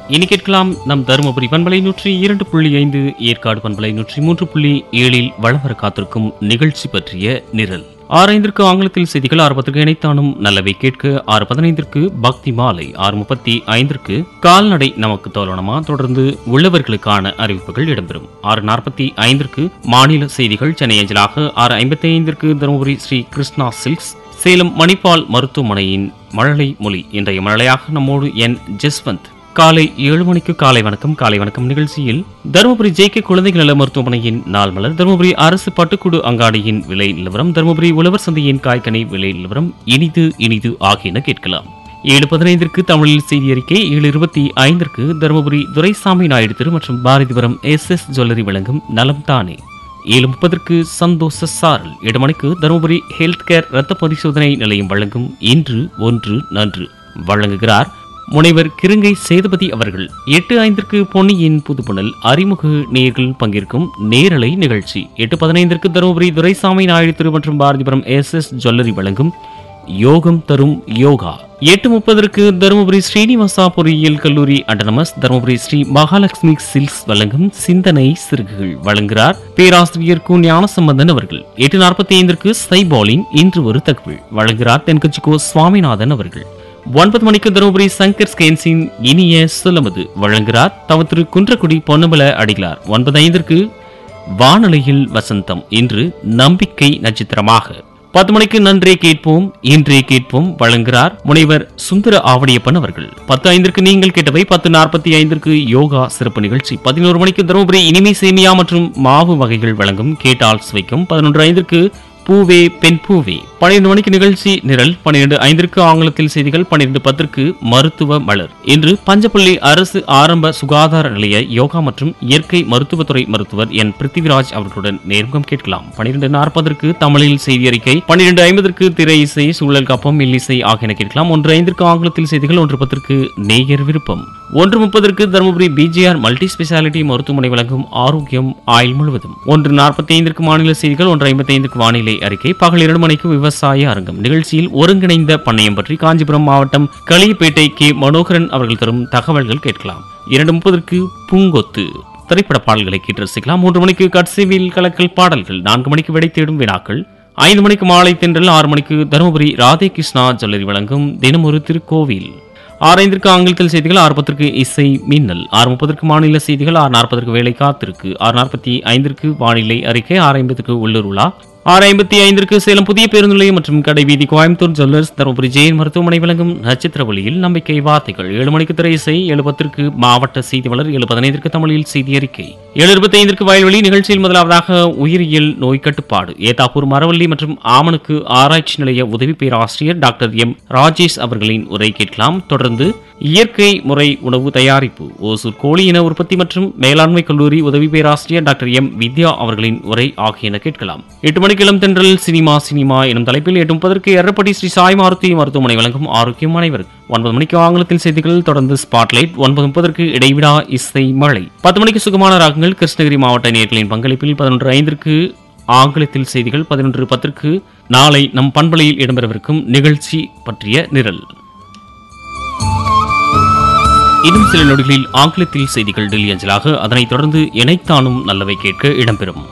இனி கேட்கலாம் நம் தருமபுரி பண்பலை நூற்றி இரண்டு புள்ளி ஐந்து ஏற்காடு பண்பலை நூற்றி மூன்று புள்ளி ஏழில் வளம் வர காத்திருக்கும் நிகழ்ச்சி பற்றிய நிரல் ஆறு ஐந்திற்கு ஆங்கிலத்தில் செய்திகள் ஆறு பத்திற்கு இணைத்தானும் நல்லவை கேட்க ஆறு பதினைந்திற்கு பக்தி மாலை ஆறு முப்பத்தி ஐந்திற்கு கால்நடை நமக்கு தோலனமா தொடர்ந்து உள்ளவர்களுக்கான அறிவிப்புகள் இடம்பெறும் ஆறு நாற்பத்தி ஐந்திற்கு மாநில செய்திகள் சென்னை அஞ்சலாக ஆறு ஐம்பத்தி ஐந்திற்கு தருமபுரி ஸ்ரீ கிருஷ்ணா சில்க்ஸ் சேலம் மணிப்பால் மருத்துவமனையின் மழலை மொழி இன்றைய மழலையாக நம்மோடு என் ஜஸ்வந்த் காலை ஏழு மணிக்கு காலை வணக்கம் காலை வணக்கம் நிகழ்ச்சியில் தருமபுரி ஜேகே குழந்தைகள் நல மருத்துவமனையின் நாள் மலர் தருமபுரி அரசு பட்டுக்குடு அங்காடியின் விலை நிலவரம் தருமபுரி உழவர் சந்தையின் காய்கனி விலை நிலவரம் இனிது இனிது ஆகியன கேட்கலாம் ஏழு பதினைந்திற்கு தமிழில் செய்தி அறிக்கை ஏழு இருபத்தி ஐந்திற்கு தருமபுரி துரைசாமி நாயுடு திரு மற்றும் பாரதிபுரம் எஸ் எஸ் ஜுவல்லரி வழங்கும் நலம் தானே ஏழு முப்பதற்கு சந்தோஷ சாரல் எட்டு மணிக்கு தருமபுரி ஹெல்த் கேர் ரத்த பரிசோதனை நிலையம் வழங்கும் இன்று ஒன்று நன்று வழங்குகிறார் முனைவர் கிருங்கை சேதுபதி அவர்கள் எட்டு ஐந்திற்கு பொன்னியின் புதுப்புணல் அறிமுக நேர்கள் பங்கேற்கும் நேரலை நிகழ்ச்சி எட்டு பதினைந்திற்கு தருமபுரி துரைசாமி நாயுடு திரு மற்றும் பாரதிபுரம் எஸ் எஸ் ஜுவல்லரி வழங்கும் யோகம் தரும் யோகா எட்டு முப்பதற்கு தருமபுரி ஸ்ரீனிவாசா பொறியியல் கல்லூரி அட்டனமஸ் தருமபுரி ஸ்ரீ மகாலட்சுமி சில்க்ஸ் வழங்கும் சிந்தனை சிறுகுகள் வழங்குகிறார் பேராசிரியர் கு ஞானசம்பந்தன் அவர்கள் எட்டு நாற்பத்தி ஐந்திற்கு சைபாலின் இன்று ஒரு தகவல் வழங்குகிறார் தென்கட்சிக்கோ சுவாமிநாதன் அவர்கள் ஒன்பது மணிக்கு தருமபுரி சங்கர் ஸ்கேன்ஸின் இனிய சுலமது வழங்குகிறார் தவ திரு குன்றக்குடி பொன்னம்பல அடிகளார் ஒன்பது ஐந்திற்கு வானொலியில் வசந்தம் இன்று நம்பிக்கை நட்சத்திரமாக பத்து மணிக்கு நன்றே கேட்போம் இன்றே கேட்போம் வழங்குகிறார் முனைவர் சுந்தர ஆவடியப்பன் அவர்கள் பத்து ஐந்திற்கு நீங்கள் கேட்டவை பத்து நாற்பத்தி ஐந்திற்கு யோகா சிறப்பு நிகழ்ச்சி பதினோரு மணிக்கு தருமபுரி இனிமை சேமியா மற்றும் மாவு வகைகள் வழங்கும் கேட்டால் சுவைக்கும் பதினொன்று ஐந்திற்கு பூவே பெண் பூவே பன்னிரண்டு மணிக்கு நிகழ்ச்சி நிரல் பன்னிரண்டு ஐந்திற்கு ஆங்கிலத்தில் செய்திகள் பன்னிரண்டு பத்திற்கு மருத்துவ மலர் இன்று பஞ்சப்பள்ளி அரசு ஆரம்ப சுகாதார நிலைய யோகா மற்றும் இயற்கை மருத்துவத்துறை மருத்துவர் என் பிருத்திவிராஜ் அவர்களுடன் நேர்முகம் கேட்கலாம் பன்னிரண்டு நாற்பதற்கு தமிழில் செய்தி அறிக்கை பன்னிரண்டு ஐம்பதற்கு திரை இசை சூழல் கப்பம் இல்லிசை ஆகியன கேட்கலாம் ஒன்று ஐந்திற்கு ஆங்கிலத்தில் செய்திகள் ஒன்று பத்திற்கு நேயர் விருப்பம் ஒன்று முப்பதற்கு தருமபுரி பிஜிஆர் மல்டி ஸ்பெஷாலிட்டி மருத்துவமனை வழங்கும் ஆரோக்கியம் ஆயுள் முழுவதும் ஒன்று நாற்பத்தி ஐந்திற்கு மாநில செய்திகள் ஒன்று ஐம்பத்தி ஐந்துக்கு வானிலை அறிக்கை பகல் இரண்டு மணிக்கு விவசாய அரங்கம் நிகழ்ச்சியில் ஒருங்கிணைந்த பண்ணையம் பற்றி காஞ்சிபுரம் மாவட்டம் களியப்பேட்டை கே மனோகரன் அவர்கள் தரும் தகவல்கள் கேட்கலாம் இரண்டு முப்பதற்கு பூங்கொத்து திரைப்பட பாடல்களை கேட்டு ரசிக்கலாம் மூன்று மணிக்கு கட்சிவில் கலக்கல் பாடல்கள் நான்கு மணிக்கு விடை தேடும் வினாக்கள் ஐந்து மணிக்கு மாலை தென்றல் ஆறு மணிக்கு தருமபுரி ராதே கிருஷ்ணா ஜுவல்லரி வழங்கும் தினமொரு திருக்கோவில் ஆறு ஐந்திற்கு ஆங்கிலத்தில் செய்திகள் ஆறு பத்திற்கு இசை மின்னல் ஆறு முப்பதற்கு மாநில செய்திகள் ஆறு நாற்பதற்கு வேலை காத்திருக்கு ஆறு நாற்பத்தி ஐந்திற்கு வானிலை அறிக்கை ஆறு ஐம்பதுக்கு உள்ளூர் உலா ஆறு ஐம்பத்தி ஐந்திற்கு சேலம் புதிய பேருந்து நிலையம் மற்றும் கடை வீதி கோயம்புத்தூர் ஜுவல்லர்ஸ் தருமபுரி ஜெயின் மருத்துவமனை வழங்கும் நட்சத்திர ஒளியில் நம்பிக்கை வார்த்தைகள் ஏழு மணிக்கு திரை இசை ஏழு பத்திற்கு மாவட்ட செய்தி மலர் ஏழு பதினைந்திற்கு தமிழில் செய்தி அறிக்கை ஏழு இருபத்தி ஐந்திற்கு வயல்வெளி நிகழ்ச்சியில் முதலாவதாக உயிரியல் நோய் கட்டுப்பாடு ஏதாப்பூர் மரவள்ளி மற்றும் ஆமணுக்கு ஆராய்ச்சி நிலைய உதவி பேராசிரியர் டாக்டர் எம் ராஜேஷ் அவர்களின் உரை கேட்கலாம் தொடர்ந்து இயற்கை முறை உணவு தயாரிப்பு ஓசூர் கோழி இன உற்பத்தி மற்றும் மேலாண்மை கல்லூரி உதவி பேராசிரியர் டாக்டர் எம் வித்யா அவர்களின் உரை ஆகியன கேட்கலாம் எட்டு மணிக்கு இளம் தென்றல் சினிமா சினிமா எனும் தலைப்பில் எட்டு முப்பதற்கு எரப்பட்டி ஸ்ரீ சாய் மாருதி மருத்துவமனை வழங்கும் ஆரோக்கியம் அனைவருக்கும் ஒன்பது மணிக்கு ஆங்கிலத்தில் செய்திகள் தொடர்ந்து ஸ்பாட்லைட் ஒன்பது முப்பதற்கு இடைவிடா இசை மழை பத்து மணிக்கு சுகமான ராகங்கள் கிருஷ்ணகிரி மாவட்ட நேர்களின் பங்களிப்பில் பதினொன்று ஐந்திற்கு ஆங்கிலத்தில் செய்திகள் பதினொன்று பத்திற்கு நாளை நம் பண்பலையில் இடம்பெறவிருக்கும் நிகழ்ச்சி பற்றிய நிரல் இன்னும் சில நொடிகளில் ஆங்கிலத்தில் செய்திகள் டெல்லி அஞ்சலாக அதனைத் தொடர்ந்து இணைத்தானும் நல்லவை கேட்க இடம்பெறும்